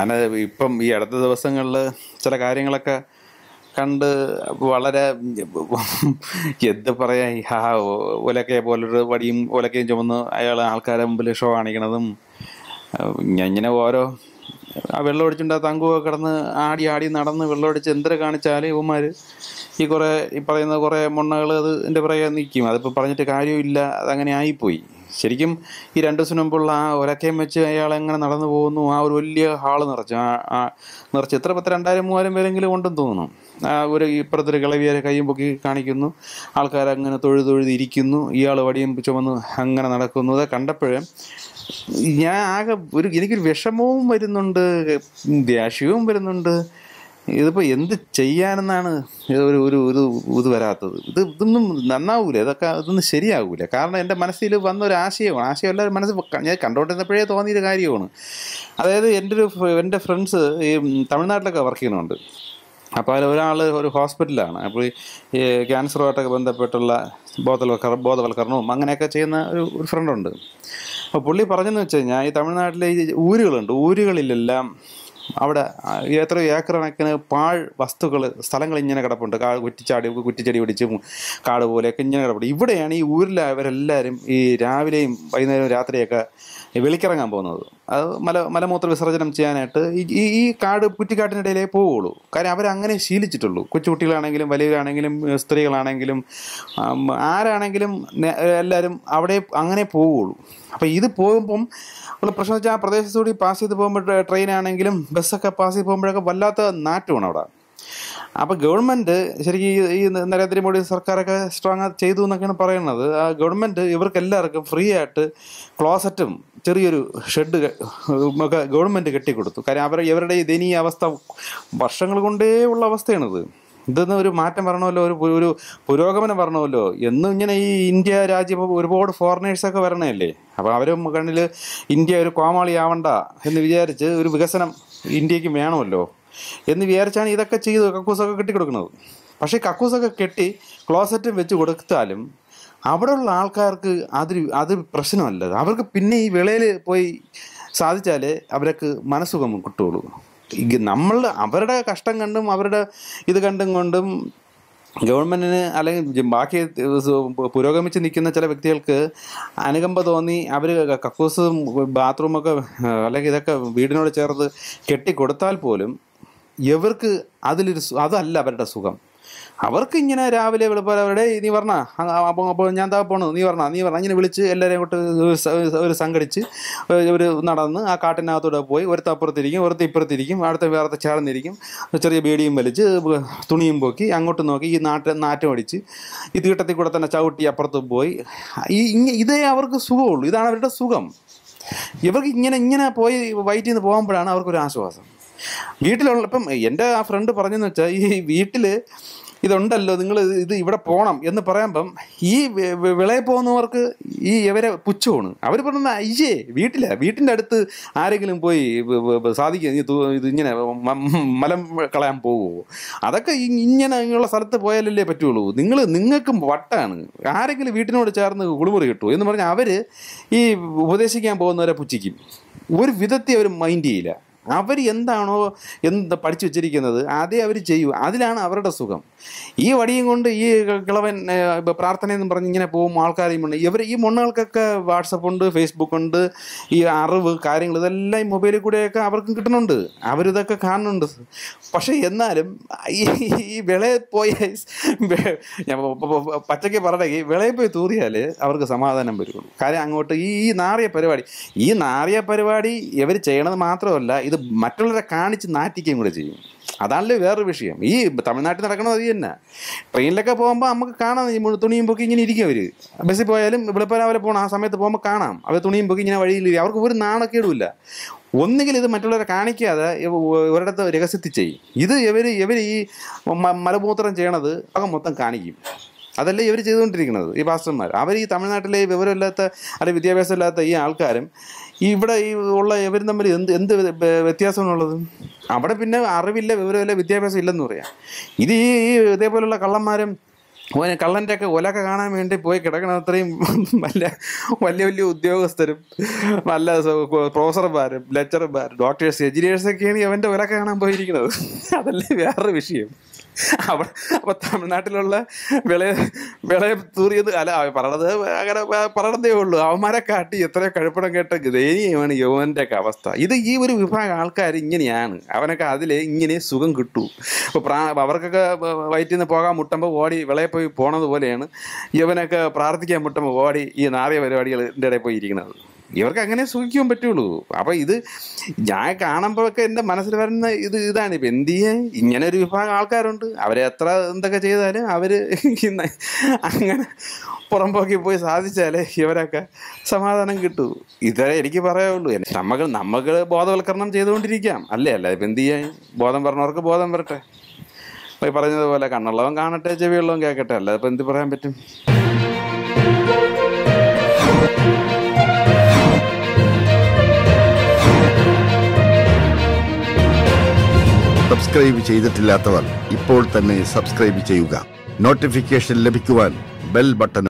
ഞാൻ ഇപ്പം ഈ അടുത്ത ദിവസങ്ങളിൽ ചില കാര്യങ്ങളൊക്കെ കണ്ട് വളരെ എന്ത് പറയാ ഈ ആ ഒലക്കയെ പോലൊരു വടിയും ഒലക്കയും ചുമന്ന് അയാൾ ആൾക്കാരെ മുമ്പിൽ ഷോ കാണിക്കണതും ഞാൻ ഇങ്ങനെ ഓരോ ആ വെള്ളം ഒടിച്ചുകൊണ്ട് ആ തങ്കുവൊക്കെ കിടന്ന് ആടി ആടി നടന്ന് വെള്ളം ഒടിച്ച് എന്തൊരു കാണിച്ചാലും ഇവന്മാർ ഈ കുറേ ഈ പറയുന്ന കുറേ മൊണ്ണകൾ അത് എൻ്റെ പുറകെ നിൽക്കും അതിപ്പോൾ പറഞ്ഞിട്ട് കാര്യമില്ല അതങ്ങനെ ആയിപ്പോയി ശരിക്കും ഈ രണ്ട് ദിവസം മുമ്പുള്ള ആ ഒലക്കയും വെച്ച് അയാൾ എങ്ങനെ നടന്നു പോകുന്നു ആ ഒരു വലിയ ഹാള് നിറച്ചു ആ ആ നിറച്ച് എത്ര പത്ത് രണ്ടായിരം മൂവായിരം പേരെങ്കിലും ഉണ്ടെന്ന് തോന്നുന്നു ആ ഒരു ഇപ്പുറത്തൊരു കിളവിയെ കയ്യും പൊക്കി കാണിക്കുന്നു ആൾക്കാർ അങ്ങനെ തൊഴുത് തൊഴുത് ഇരിക്കുന്നു ഇയാൾ വടിയും ചുമന്ന് അങ്ങനെ നടക്കുന്നു അത് കണ്ടപ്പോഴേ ഞാൻ ആകെ ഒരു എനിക്കൊരു വിഷമവും വരുന്നുണ്ട് ദേഷ്യവും വരുന്നുണ്ട് ഇതിപ്പോൾ എന്ത് ചെയ്യാനെന്നാണ് ഇത് ഒരു ഒരു ഒരു ഇത് വരാത്തത് ഇത് ഇതൊന്നും നന്നാവൂല ഇതൊക്കെ ഇതൊന്നും ശരിയാകൂല കാരണം എൻ്റെ മനസ്സിൽ വന്ന ഒരു ആശയമാണ് ആശയം എല്ലാവരും മനസ്സിൽ ഞാൻ കണ്ടുകൊണ്ടിരുന്നപ്പോഴേ തോന്നിയൊരു കാര്യമാണ് അതായത് എൻ്റെ ഒരു ഫ്ര- എൻ്റെ ഫ്രണ്ട്സ് ഈ തമിഴ്നാട്ടിലൊക്കെ വർക്ക് ചെയ്യുന്നുണ്ട് അപ്പോൾ അതിൽ ഒരാൾ ഒരു ഹോസ്പിറ്റലാണ് അപ്പോൾ ഈ ക്യാൻസറുമായിട്ടൊക്കെ ബന്ധപ്പെട്ടുള്ള ബോധവൽക്കര ബോധവൽക്കരണവും അങ്ങനെയൊക്കെ ചെയ്യുന്ന ഒരു ഒരു ഫ്രണ്ടുണ്ട് അപ്പോൾ പുള്ളി പറഞ്ഞെന്ന് വെച്ച് കഴിഞ്ഞാൽ ഈ തമിഴ്നാട്ടിലെ ഈ ഊരുകളുണ്ട് ഊരുകളിലെല്ലാം അവിടെ ആ, എത്രയോ ഏക്കർ കണക്കിന് പാഴ് വസ്തുക്കൾ സ്ഥലങ്ങൾ ഇങ്ങനെ കിടപ്പുണ്ട് കാ കുറ്റിച്ചാടി കുറ്റിച്ചെടി പിടിച്ച് കാട് പോലെയൊക്കെ ഇങ്ങനെ കിടപ്പുണ്ട് ഇവിടെയാണ് ഈ ഊരിലെ അവരെല്ലാവരും ഈ രാവിലെയും വൈകുന്നേരവും രാത്രിയൊക്കെ വെളിക്കിറങ്ങാൻ പോകുന്നത് അത് മല മലമൂത്ര വിസർജനം ചെയ്യാനായിട്ട് ഈ ഈ- ഈ കാട് കുറ്റിക്കാട്ടിനിടയിലേ പോവുള്ളൂ കാര്യം അവരങ്ങനെ ശീലിച്ചിട്ടുള്ളൂ കൊച്ചുകുട്ടികളാണെങ്കിലും വലിയവരാണെങ്കിലും ഏഹ് സ്ത്രീകളാണെങ്കിലും ആം, ആരാണെങ്കിലും നേ- എല്ലാവരും അവിടെ അങ്ങനെ പോവുള്ളൂ അപ്പോൾ ഇത് പോകുമ്പം ഉള്ള പ്രശ്നം വെച്ചാൽ ആ പ്രദേശത്തുകൂടി പാസ് ചെയ്ത് പോകുമ്പോൾ ട്രെയിൻ ആണെങ്കിലും ബസ്സൊക്കെ പാസ് ചെയ്ത് പോകുമ്പോഴൊക്കെ വല്ലാത്ത നാറ്റമാണ് അവിടെ അപ്പോൾ ഗവൺമെൻറ് ശരിക്കും ഈ- ഈ നരേന്ദ്രമോദി സർക്കാരൊക്കെ സ്ട്രോങ് ചെയ്തു എന്നൊക്കെയാണ് പറയുന്നത് ആ ഗവൺമെൻറ് ഇവർക്ക് എല്ലാവർക്കും ഫ്രീ ആയിട്ട് ക്ലോസറ്റും ചെറിയൊരു ഷെഡ് ഒക്കെ ഗവൺമെൻറ് കെട്ടിക്കൊടുത്തു കാര്യം അവർ ഇവരുടെ ഈ ദയനീയ അവസ്ഥ വർഷങ്ങൾ കൊണ്ടേ ഉള്ള അവസ്ഥയാണിത് ഇതൊന്നും ഒരു മാറ്റം വരണമല്ലോ ഒരു പു- ഒരു പുരോഗമനം വരണമല്ലോ എന്നും ഇങ്ങനെ ഈ ഇന്ത്യ രാജ്യം ഇപ്പൊ ഒരുപാട് ഫോറിനേഴ്സൊക്കെ വരണമല്ലേ അപ്പോൾ അവരും കണ്ണിൽ ഇന്ത്യ ഒരു കോമാളിയാവണ്ട എന്ന് വിചാരിച്ച് ഒരു വികസനം ഇന്ത്യക്ക് വേണമല്ലോ എന്ന് വിചാരിച്ചാണ് ഇതൊക്കെ ചെയ്ത് കക്കൂസൊക്കെ കെട്ടിക്കൊടുക്കുന്നത് പക്ഷേ കക്കൂസൊക്കെ കെട്ടി ക്ലോസറ്റും വെച്ച് കൊടുത്താലും അവിടെയുള്ള ആൾക്കാർക്ക് അതൊരു അത് പ്രശ്നമല്ല അവർക്ക് പിന്നെ ഈ വിളയിൽ പോയി സാധിച്ചാലേ അവർക്ക് മനസ്സുഖം കിട്ടുള്ളൂ ഇത് നമ്മൾ അവരുടെ കഷ്ടം കണ്ടും അവരുടെ ഇത് കണ്ടും കൊണ്ടും ഗവൺമെൻറ്റിന് അല്ലെങ്കിൽ ജ- ബാക്കി സു- പുരോഗമിച്ച് നിൽക്കുന്ന ചില വ്യക്തികൾക്ക് അനുകമ്പ തോന്നി അവർ കക്കൂസും ബാത്റൂമൊക്കെ ഏഹ്, അല്ലെങ്കിൽ ഇതൊക്കെ വീടിനോട് ചേർത്ത് കെട്ടിക്കൊടുത്താൽ പോലും ഇവർക്ക് അതിലൊരു സു- അതല്ല അവരുടെ സുഖം അവർക്ക് ഇങ്ങനെ രാവിലെ വെളുപ്പാൽ അവരുടെ നീ പറഞ്ഞ അപ്പോൾ അപ്പോൾ ഞാൻ താ പോണു നീ പറഞ്ഞ നീ പറഞ്ഞ ഇങ്ങനെ വിളിച്ച് എല്ലാവരെയും കൊണ്ട് ഒരു സ- ഒരു സംഘടിച്ച് ഒരു നടന്ന് ആ കാട്ടിനകത്തൂടെ പോയി ഒരുത്ത അപ്പുറത്തിരിക്കും ഒരുത്ത ഇപ്പുറത്തിരിക്കും അടുത്ത വേറത്തെ ചേർന്നിരിക്കും ചെറിയ ബീഡിയും വലിച്ച് തുണിയും പൊക്കി അങ്ങോട്ട് നോക്കി ഈ നാട്ട് നാറ്റം അടിച്ച് ഈ തീട്ടത്തിൽ കൂടെ തന്നെ ചവിട്ടി അപ്പുറത്ത് പോയി ഈ ഇങ്ങ- ഇതേ അവർക്ക് സുഖമുള്ളൂ ഇതാണ് അവരുടെ സുഖം ഇവർക്ക് ഇങ്ങനെ ഇങ്ങനെ പോയി വയറ്റിൽ നിന്ന് പോകുമ്പോഴാണ് അവർക്കൊരു ആശ്വാസം വീട്ടിലുള്ള ഇപ്പം എൻ്റെ ആ ഫ്രണ്ട് പറഞ്ഞെന്ന് വെച്ചാൽ ഈ വീട്ടിൽ ഇതുണ്ടല്ലോ നിങ്ങൾ ഇത് ഇവിടെ പോകണം എന്ന് പറയുമ്പം ഈ വി- വി- വിളയിൽ പോകുന്നവർക്ക് ഈ ഇവരെ പുച്ഛമാണ് അവർ പറഞ്ഞ അയ്യേ വീട്ടില വീട്ടിൻ്റെ അടുത്ത് ആരെങ്കിലും പോയി വ- വ- വ- സാധിക്കുക ഇത് ഇത് ഇങ്ങനെ മ- മലം കളയാൻ പോകുമോ അതൊക്കെ ഇ- ഇങ്ങനെ ഉള്ള സ്ഥലത്ത് പോയാലല്ലേ പറ്റുള്ളൂ നിങ്ങൾ നിങ്ങൾക്കും വട്ടാണ് ആരെങ്കിലും വീട്ടിനോട് ചേർന്ന് കുളിമുറി കിട്ടുമോ എന്ന് പറഞ്ഞാൽ അവർ ഈ ഉപദേശിക്കാൻ പോകുന്നവരെ പുച്ഛിക്കും ഒരു വിധത്തെ അവർ മൈൻഡ് ചെയ്യില്ല അവർ എന്താണോ എന്ത് പഠിച്ചു വെച്ചിരിക്കുന്നത് അതേ അവർ ചെയ്യൂ അതിലാണ് അവരുടെ സുഖം ഈ വടിയും കൊണ്ട് ഈ കിളവൻ ഏഹ്, ഇപ്പൊ പ്രാർത്ഥനയെന്നും പറഞ്ഞ് ഇങ്ങനെ പോകും ആൾക്കാരെയും കൊണ്ട് ഇവർ ഈ മൊണ്ണകൾക്കൊക്കെ വാട്സപ്പ് ഉണ്ട് ഫേസ്ബുക്ക് ഉണ്ട് ഈ അറിവ് കാര്യങ്ങൾ ഇതെല്ലാം ഈ മൊബൈലിൽ കൂടെയൊക്കെ അവർക്കും കിട്ടുന്നുണ്ട് അവരിതൊക്കെ കാണുന്നുണ്ട് പക്ഷേ എന്നാലും ഈ ഈ വിളയിൽ പോയി വെ- ഞാൻ പ- പ- പ- പച്ചയ്ക്ക് പറഞ്ഞെങ്കിൽ വിളയിൽ പോയി തൂറിയാൽ അവർക്ക് സമാധാനം വരുള്ളൂ കാര്യം അങ്ങോട്ട് ഈ ഈ നാറിയ പരിപാടി ഈ നാറിയ പരിപാടി ഇവർ ചെയ്യണത് മാത്രമല്ല ഇത് മറ്റുള്ളവരെ കാണിച്ച് നാറ്റിക്കുകയും കൂടെ ചെയ്യും അതാണല്ലോ വേറൊരു വിഷയം ഈ തമിഴ്നാട്ടിൽ നടക്കണത് അത് തന്നെ ട്രെയിനിലൊക്കെ പോകുമ്പോൾ നമുക്ക് കാണാം ഈ മുഴു- തുണിയും പൊക്കി ഇങ്ങനെ ഇരിക്കും അവർ ബസ്സിൽ പോയാലും വെളുപ്പം രാവിലെ പോകണം ആ സമയത്ത് പോകുമ്പോൾ കാണാം അവർ തുണിയും പൊക്കി ഇങ്ങനെ വഴിയിൽ ഇരിക്കും. അവർക്ക് ഒരു നാണക്കേടുമില്ല ഒന്നുകിൽ ഇത് മറ്റുള്ളവരെ കാണിക്കാതെ ഇവ- ഒരിടത്ത് രഹസ്യത്തിൽ ചെയ്യും ഇത് ഇവർ ഇവർ ഈ മ- മലമൂത്രം ചെയ്യണത് അകം മൊത്തം കാണിക്കും അതല്ലേ ഇവർ ചെയ്തുകൊണ്ടിരിക്കുന്നത് ഈ പാസ്റ്റർമാർ അവർ ഈ തമിഴ്നാട്ടിലെ ഈ വിവരമില്ലാത്ത അല്ലെങ്കിൽ വിദ്യാഭ്യാസം ഇല്ലാത്ത ഈ ആൾക്കാരും ഈ ഇവിടെ ഈ ഉള്ള ഇവരും തമ്മിൽ എന്ത് എന്ത് വ്യ- വ്യത്യാസമാണുള്ളത് അവിടെ പിന്നെ അറിവില്ല വിവരമില്ല വിദ്യാഭ്യാസം ഇല്ലെന്ന് പറയാം ഇത് ഈ ഈ ഇതേപോലുള്ള കള്ളന്മാരും ഓന് കള്ളൻ്റെ ഒക്കെ ഒലൊക്കെ കാണാൻ വേണ്ടി പോയി കിടക്കണം അത്രയും വലിയ വലിയ വലിയ ഉദ്യോഗസ്ഥരും നല്ല സ- പ്രൊഫസർമാരും ലെക്ചർമാരും ഡോക്ടേഴ്സ് എഞ്ചിനീയേഴ്സൊക്കെയാണ് അവൻ്റെ ഒലൊക്കെ കാണാൻ പോയിരിക്കുന്നത് അതല്ലേ വേറൊരു വിഷയം അവിടെ അപ്പൊ തമിഴ്നാട്ടിലുള്ള വിളയ വിളയ തൂറിയത് അല്ല അവൻ പറയണത് അങ്ങനെ പ- പറയണതേ ഉള്ളൂ അവന്മാരെ കാട്ടി എത്രയോ കഴിപ്പണം കേട്ട ദയനീയമാണ് യൗവൻ്റെ ഒക്കെ അവസ്ഥ ഇത് ഈ ഒരു വിഭാഗം ആൾക്കാർ ഇങ്ങനെയാണ് അവനൊക്കെ അതിൽ ഇങ്ങനെ സുഖം കിട്ടൂ ഇപ്പോൾ പ്രാ അവർക്കൊക്കെ വയറ്റിൽ നിന്ന് പോകാൻ മുട്ടുമ്പോൾ ഓടി വിളയെ പോയി പോണത് പോലെയാണ് ഇവനൊക്കെ പ്രാർത്ഥിക്കാൻ മുട്ടുമ്പോൾ ഓടി ഈ നാറിയ പരിപാടികളുടെ ഇടയിൽ പോയി ഇരിക്കുന്നത് ഇവർക്ക് അങ്ങനെ സുഖിക്കാൻ പറ്റുള്ളൂ അപ്പോൾ ഇത് ഞാൻ കാണുമ്പോഴൊക്കെ എൻ്റെ മനസ്സിൽ വരുന്ന ഇത് ഇതാണ് ഇപ്പം എന്ത് ചെയ്യാൻ ഇങ്ങനെ ഒരു വിഭാഗം ആൾക്കാരുണ്ട് അവരെ എത്ര എന്തൊക്കെ ചെയ്താലും അവർ അങ്ങനെ പുറമ്പോക്കി പോയി സാധിച്ചാലേ ഇവരൊക്കെ സമാധാനം കിട്ടൂ ഇതേ എനിക്ക് പറയാവുള്ളൂ എന്നെ- നമുക്ക് നമുക്ക് ബോധവൽക്കരണം ചെയ്തുകൊണ്ടിരിക്കാം അല്ലേ അല്ല ഇപ്പം എന്ത് ചെയ്യാൻ ബോധം പറഞ്ഞവർക്ക് ബോധം വരട്ടെ ഇപ്പം ഈ പറഞ്ഞതുപോലെ കണ്ണുള്ളവൻ കാണട്ടെ ചെവിയുള്ളവൻ കേൾക്കട്ടെ അല്ല ഇപ്പം എന്ത് പറയാൻ പറ്റും സബ്സ്ക്രൈബ് ചെയ്തിട്ടില്ലാത്തവർ ഇപ്പോൾ തന്നെ സബ്സ്ക്രൈബ് ചെയ്യുക നോട്ടിഫിക്കേഷൻ ലഭിക്കുവാൻ ബെൽ ബട്ടൺ